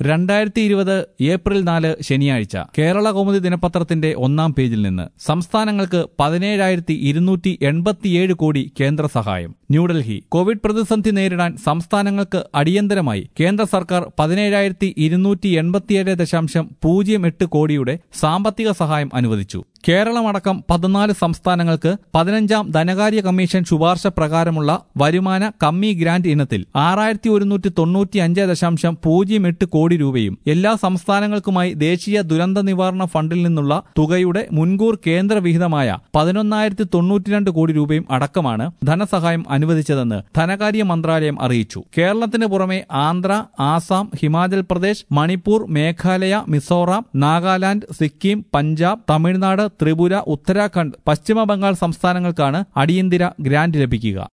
രണ്ടായിരത്തി ഇരുപത് ഏപ്രിൽ നാല് ശനിയാഴ്ച കേരള കൗമുദി ദിനപത്രത്തിന്റെ ഒന്നാം പേജിൽ നിന്ന് സംസ്ഥാനങ്ങൾക്ക് പതിനേഴായിരത്തി ഇരുന്നൂറ്റി എൺപത്തിയേഴ് കോടി കേന്ദ്ര സഹായം ന്യൂഡൽഹി കോവിഡ് പ്രതിസന്ധി നേരിടാൻ സംസ്ഥാനങ്ങൾക്ക് അടിയന്തരമായി കേന്ദ്ര സർക്കാർ പതിനേഴായിരത്തി ഇരുന്നൂറ്റി എൺപത്തിയേഴ് ദശാംശം പൂജ്യം എട്ട് കോടിയുടെ സാമ്പത്തിക സഹായം അനുവദിച്ചു കേരളമടക്കം പതിനാല് സംസ്ഥാനങ്ങൾക്ക് പതിനഞ്ചാം ധനകാര്യ കമ്മീഷൻ ശുപാർശ പ്രകാരമുള്ള വരുമാന കമ്മി ഗ്രാന്റ് ഇനത്തിൽ ആറായിരത്തി ഒരുന്നൂറ്റി തൊണ്ണൂറ്റി അഞ്ച് ദശാംശം പൂജ്യം എട്ട് കോടി രൂപയും എല്ലാ സംസ്ഥാനങ്ങൾക്കുമായി ദേശീയ ദുരന്ത നിവാരണ ഫണ്ടിൽ നിന്നുള്ള തുകയുടെ മുൻകൂർ കേന്ദ്ര വിഹിതമായ പതിനൊന്നായിരത്തി തൊണ്ണൂറ്റിരണ്ട് കോടി രൂപയും അടക്കമാണ് ധനസഹായം അനുവദിച്ചതെന്ന് ധനകാര്യ മന്ത്രാലയം അറിയിച്ചു കേരളത്തിന് പുറമെ ആന്ധ്ര ആസാം ഹിമാചൽ പ്രദേശ് മണിപ്പൂർ മേഘാലയ മിസോറാം നാഗാലാന്റ് സിക്കിം പഞ്ചാബ് തമിഴ്നാട് ത്രിപുര ഉത്തരാഖണ്ഡ് പശ്ചിമ ബംഗാൾ സംസ്ഥാനങ്ങൾക്കാണ് അടിയന്തര ഗ്രാന്റ് ലഭിക്കുക